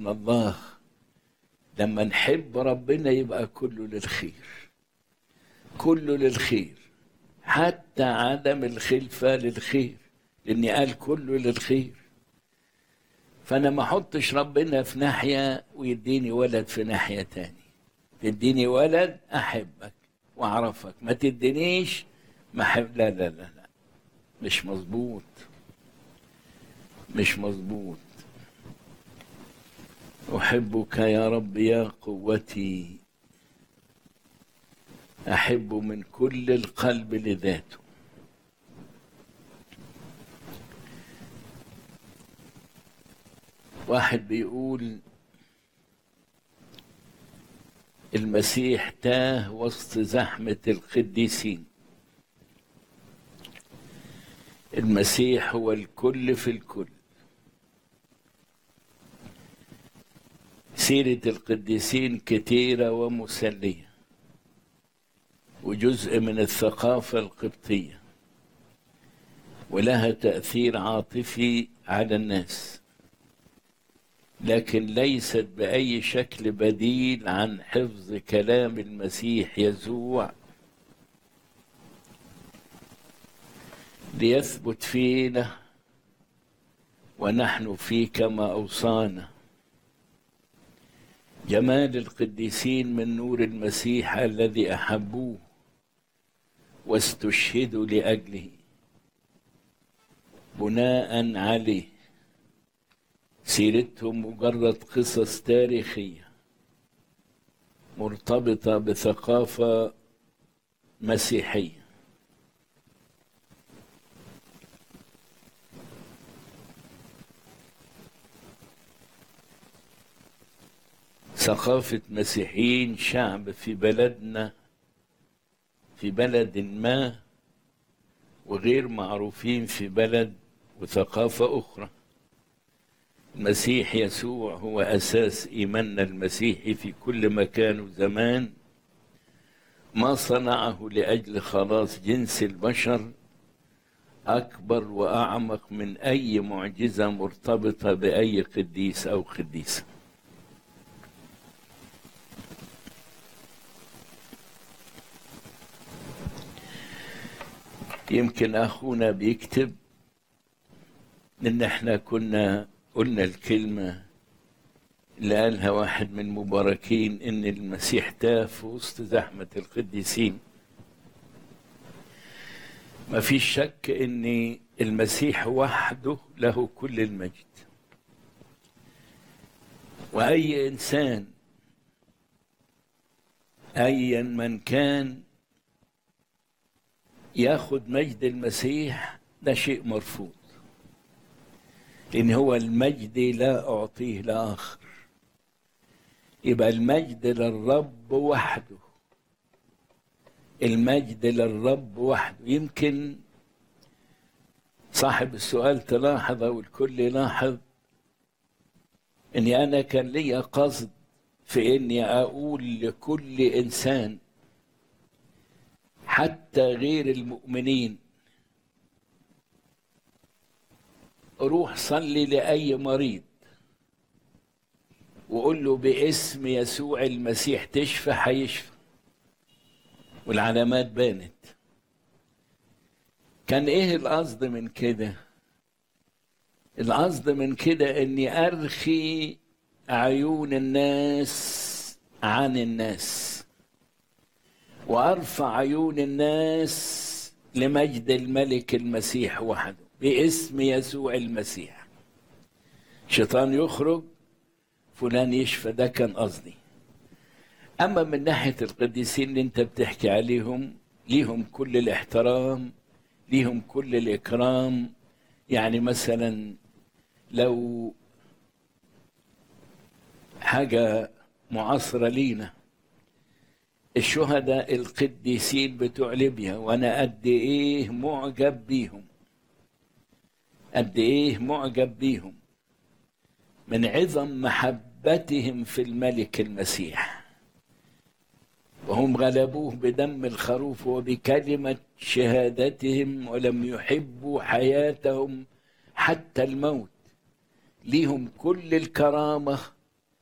يحبون الله لما نحب ربنا يبقى كله للخير كله للخير حتى عدم الخلفة للخير لأني قال كله للخير فأنا ما أحطش ربنا في ناحية ويديني ولد في ناحية تاني تديني ولد أحبك وأعرفك ما تدينيش ما أحب لا لا لا لا مش مظبوط مش مظبوط أحبك يا رب يا قوتي أحب من كل القلب لذاته واحد بيقول المسيح تاه وسط زحمة القديسين المسيح هو الكل في الكل سيرة القديسين كتيرة ومسلية وجزء من الثقافة القبطية ولها تأثير عاطفي على الناس لكن ليست بأي شكل بديل عن حفظ كلام المسيح يسوع ليثبت فينا ونحن فيه كما أوصانا جمال القديسين من نور المسيح الذي أحبوه واستشهدوا لأجله بناء عليه سيرتهم مجرد قصص تاريخية مرتبطة بثقافة مسيحية ثقافة مسيحيين شعب في بلدنا في بلد ما وغير معروفين في بلد وثقافة أخرى المسيح يسوع هو أساس إيماننا المسيحي في كل مكان وزمان ما صنعه لأجل خلاص جنس البشر أكبر وأعمق من أي معجزة مرتبطة بأي قديس أو قديسة يمكن أخونا بيكتب إن إحنا كنا قلنا الكلمة اللي قالها واحد من المباركين إن المسيح تاه في وسط زحمة القديسين ما فيش شك إن المسيح وحده له كل المجد وأي إنسان أيا من كان ياخد مجد المسيح ده شيء مرفوض لأن هو المجد لا أعطيه لآخر يبقى المجد للرب وحده المجد للرب وحده يمكن صاحب السؤال تلاحظ أو الكل يلاحظ أني أنا كان لي قصد في أني أقول لكل إنسان حتى غير المؤمنين روح صلي لأي مريض وقول له باسم يسوع المسيح تشفى هيشفى والعلامات بانت كان ايه القصد من كده القصد من كده اني ارخي عيون الناس عن الناس وارفع عيون الناس لمجد الملك المسيح وحده باسم يسوع المسيح شيطان يخرج فلان يشفى ده كان قصدي اما من ناحيه القديسين اللي انت بتحكي عليهم ليهم كل الاحترام ليهم كل الاكرام يعني مثلا لو حاجه معاصره لينا الشهداء القديسين بتوع ليبيا وانا قد ايه معجب بيهم قد ايه معجب بيهم من عظم محبتهم في الملك المسيح وهم غلبوه بدم الخروف وبكلمة شهادتهم ولم يحبوا حياتهم حتى الموت ليهم كل الكرامة